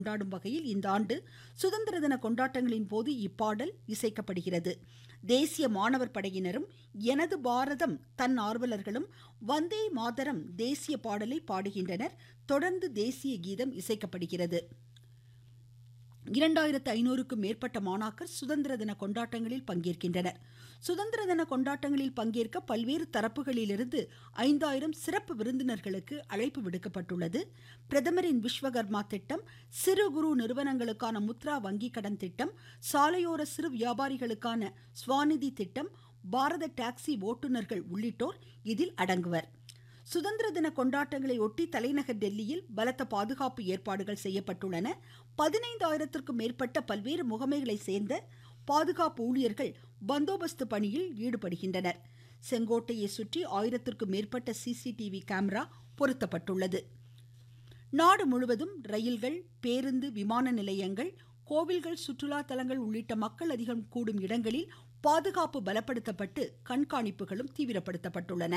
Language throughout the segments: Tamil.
கொண்டாடும் வகையில் இந்த ஆண்டு சுதந்திர தின கொண்டாட்டங்களின் போது இப்பாடல் இசைக்கப்படுகிறது தேசிய மாணவர் படையினரும் எனது பாரதம் தன் ஆர்வலர்களும் வந்தே மாதரம் தேசிய பாடலை பாடுகின்றனர் தொடர்ந்து தேசிய கீதம் இசைக்கப்படுகிறது இரண்டாயிரத்து ஐநூறுக்கும் மேற்பட்ட மாணாக்கர் சுதந்திர தின கொண்டாட்டங்களில் பங்கேற்கின்றனர் சுதந்திர தின கொண்டாட்டங்களில் பங்கேற்க பல்வேறு தரப்புகளிலிருந்து ஐந்தாயிரம் சிறப்பு விருந்தினர்களுக்கு அழைப்பு விடுக்கப்பட்டுள்ளது பிரதமரின் விஸ்வகர்மா திட்டம் சிறு குறு நிறுவனங்களுக்கான முத்ரா வங்கி கடன் திட்டம் சாலையோர சிறு வியாபாரிகளுக்கான ஸ்வாநிதி திட்டம் பாரத டாக்ஸி ஓட்டுநர்கள் உள்ளிட்டோர் இதில் அடங்குவர் சுதந்திர தின கொண்டாட்டங்களை ஒட்டி தலைநகர் டெல்லியில் பலத்த பாதுகாப்பு ஏற்பாடுகள் செய்யப்பட்டுள்ளன பதினைந்தாயிரத்திற்கும் மேற்பட்ட பல்வேறு முகமைகளை சேர்ந்த பாதுகாப்பு ஊழியர்கள் பந்தோபஸ்து பணியில் ஈடுபடுகின்றனர் செங்கோட்டையை சுற்றி ஆயிரத்திற்கும் மேற்பட்ட சிசிடிவி கேமரா பொருத்தப்பட்டுள்ளது நாடு முழுவதும் ரயில்கள் பேருந்து விமான நிலையங்கள் கோவில்கள் சுற்றுலா தலங்கள் உள்ளிட்ட மக்கள் அதிகம் கூடும் இடங்களில் பாதுகாப்பு பலப்படுத்தப்பட்டு கண்காணிப்புகளும் தீவிரப்படுத்தப்பட்டுள்ளன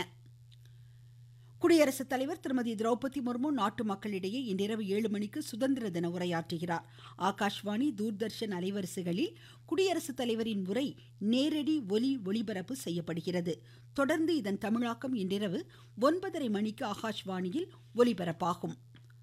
குடியரசுத் தலைவர் திருமதி திரௌபதி முர்மு நாட்டு மக்களிடையே இன்றிரவு ஏழு மணிக்கு சுதந்திர தின உரையாற்றுகிறார் ஆகாஷ்வாணி தூர்தர்ஷன் அலைவரிசைகளில் குடியரசுத் தலைவரின் உரை நேரடி ஒலி ஒளிபரப்பு செய்யப்படுகிறது தொடர்ந்து இதன் தமிழாக்கம் இன்றிரவு ஒன்பதரை மணிக்கு ஆகாஷ்வாணியில் ஒலிபரப்பாகும்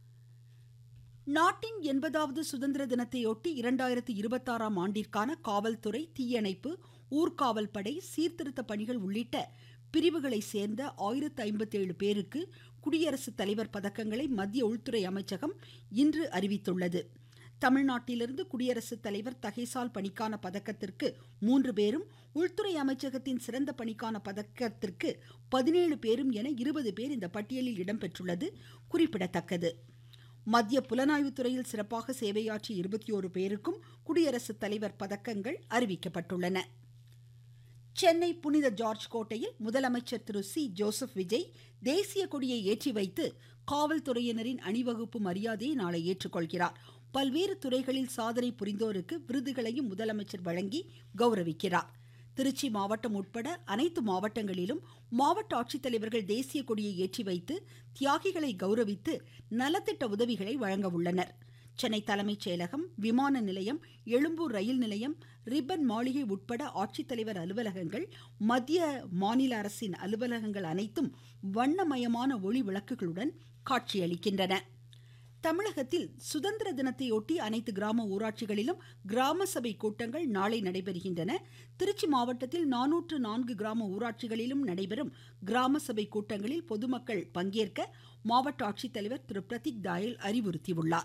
நாட்டின் எண்பதாவது சுதந்திர தினத்தையொட்டி இரண்டாயிரத்தி இருபத்தாறாம் ஆண்டிற்கான காவல்துறை தீயணைப்பு ஊர்காவல் படை சீர்திருத்த பணிகள் உள்ளிட்ட பிரிவுகளை சேர்ந்த ஆயிரத்து ஐம்பத்தி ஏழு பேருக்கு குடியரசுத் தலைவர் பதக்கங்களை மத்திய உள்துறை அமைச்சகம் இன்று அறிவித்துள்ளது தமிழ்நாட்டிலிருந்து குடியரசுத் தலைவர் தகைசால் பணிக்கான பதக்கத்திற்கு மூன்று பேரும் உள்துறை அமைச்சகத்தின் சிறந்த பணிக்கான பதக்கத்திற்கு பதினேழு பேரும் என இருபது பேர் இந்த பட்டியலில் இடம்பெற்றுள்ளது குறிப்பிடத்தக்கது மத்திய புலனாய்வு துறையில் சிறப்பாக சேவையாற்றிய இருபத்தி ஓரு பேருக்கும் குடியரசுத் தலைவர் பதக்கங்கள் அறிவிக்கப்பட்டுள்ளன சென்னை புனித ஜார்ஜ் கோட்டையில் முதலமைச்சர் திரு சி ஜோசப் விஜய் தேசிய கொடியை ஏற்றி வைத்து காவல்துறையினரின் அணிவகுப்பு மரியாதையை நாளை ஏற்றுக்கொள்கிறார் பல்வேறு துறைகளில் சாதனை புரிந்தோருக்கு விருதுகளையும் முதலமைச்சர் வழங்கி கௌரவிக்கிறார் திருச்சி மாவட்டம் உட்பட அனைத்து மாவட்டங்களிலும் மாவட்ட ஆட்சித்தலைவர்கள் தேசிய கொடியை ஏற்றி வைத்து தியாகிகளை கௌரவித்து நலத்திட்ட உதவிகளை வழங்க உள்ளனர் சென்னை தலைமைச் செயலகம் விமான நிலையம் எழும்பூர் ரயில் நிலையம் ரிப்பன் மாளிகை உட்பட ஆட்சித்தலைவர் அலுவலகங்கள் மத்திய மாநில அரசின் அலுவலகங்கள் அனைத்தும் வண்ணமயமான ஒளி விளக்குகளுடன் காட்சியளிக்கின்றன தமிழகத்தில் சுதந்திர தினத்தையொட்டி அனைத்து கிராம ஊராட்சிகளிலும் கிராம சபை கூட்டங்கள் நாளை நடைபெறுகின்றன திருச்சி மாவட்டத்தில் நானூற்று நான்கு கிராம ஊராட்சிகளிலும் நடைபெறும் கிராம சபை கூட்டங்களில் பொதுமக்கள் பங்கேற்க மாவட்ட ஆட்சித்தலைவர் திரு பிரதீக் தாயல் அறிவுறுத்தியுள்ளார்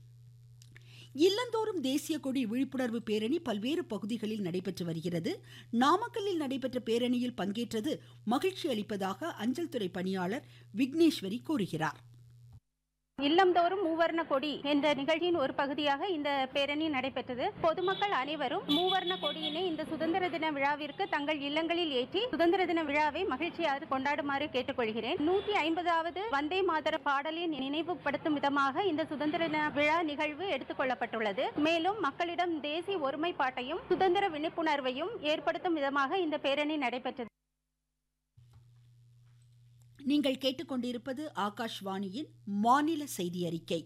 இல்லந்தோறும் தேசிய கொடி விழிப்புணர்வு பேரணி பல்வேறு பகுதிகளில் நடைபெற்று வருகிறது நாமக்கல்லில் நடைபெற்ற பேரணியில் பங்கேற்றது மகிழ்ச்சி அளிப்பதாக அஞ்சல் துறை பணியாளர் விக்னேஸ்வரி கூறுகிறார் இல்லம்தோறும் மூவர்ண கொடி என்ற நிகழ்ச்சியின் ஒரு பகுதியாக இந்த பேரணி நடைபெற்றது பொதுமக்கள் அனைவரும் மூவர்ண கொடியினை இந்த சுதந்திர தின விழாவிற்கு தங்கள் இல்லங்களில் ஏற்றி சுதந்திர தின விழாவை மகிழ்ச்சியாக கொண்டாடுமாறு கேட்டுக்கொள்கிறேன் நூத்தி ஐம்பதாவது வந்தே மாதர பாடலை நினைவுபடுத்தும் விதமாக இந்த சுதந்திர தின விழா நிகழ்வு எடுத்துக் கொள்ளப்பட்டுள்ளது மேலும் மக்களிடம் தேசிய ஒருமைப்பாட்டையும் சுதந்திர விழிப்புணர்வையும் ஏற்படுத்தும் விதமாக இந்த பேரணி நடைபெற்றது நீங்கள் கேட்டுக்கொண்டிருப்பது ஆகாஷ்வாணியின் மாநில செய்தி அறிக்கை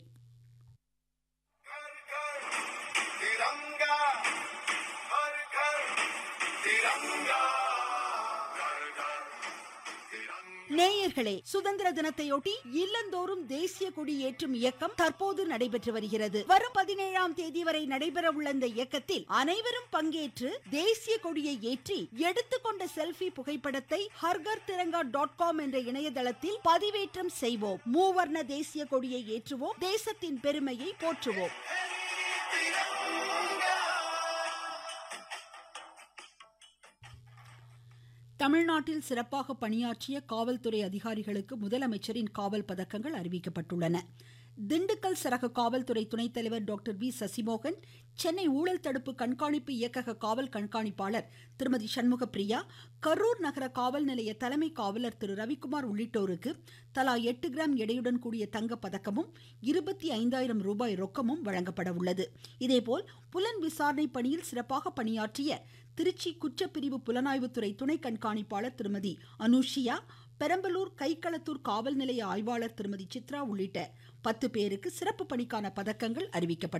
तिरंगा हर घर तिरंगा घर घर तिरंगा நேயர்களே சுதந்திர தினத்தையொட்டி இல்லந்தோறும் தேசிய கொடி ஏற்றும் இயக்கம் தற்போது நடைபெற்று வருகிறது வரும் பதினேழாம் தேதி வரை நடைபெற உள்ள இந்த இயக்கத்தில் அனைவரும் பங்கேற்று தேசிய கொடியை ஏற்றி எடுத்துக்கொண்ட செல்ஃபி புகைப்படத்தை ஹர்கர் திரங்கா டாட் காம் என்ற இணையதளத்தில் பதிவேற்றம் செய்வோம் மூவர்ண தேசிய கொடியை ஏற்றுவோம் தேசத்தின் பெருமையை போற்றுவோம் தமிழ்நாட்டில் சிறப்பாக பணியாற்றிய காவல்துறை அதிகாரிகளுக்கு முதலமைச்சரின் காவல் பதக்கங்கள் அறிவிக்கப்பட்டுள்ளன திண்டுக்கல் சரக காவல்துறை துணைத் தலைவர் டாக்டர் வி சசிமோகன் சென்னை ஊழல் தடுப்பு கண்காணிப்பு இயக்கக காவல் கண்காணிப்பாளர் திருமதி சண்முக பிரியா கரூர் நகர காவல் நிலைய தலைமை காவலர் திரு ரவிக்குமார் உள்ளிட்டோருக்கு தலா எட்டு கிராம் எடையுடன் கூடிய தங்க பதக்கமும் இருபத்தி ஐந்தாயிரம் ரூபாய் ரொக்கமும் வழங்கப்பட உள்ளது இதேபோல் புலன் விசாரணை பணியில் சிறப்பாக பணியாற்றிய திருச்சி குற்றப்பிரிவு புலனாய்வுத்துறை துணை கண்காணிப்பாளர் திருமதி அனுஷியா பெரம்பலூர் கைக்களத்தூர் காவல் நிலைய ஆய்வாளர் திருமதி சித்ரா உள்ளிட்ட பத்து பேருக்கு சிறப்பு பணிக்கான பதக்கங்கள் அறிவிக்கப்பட்டன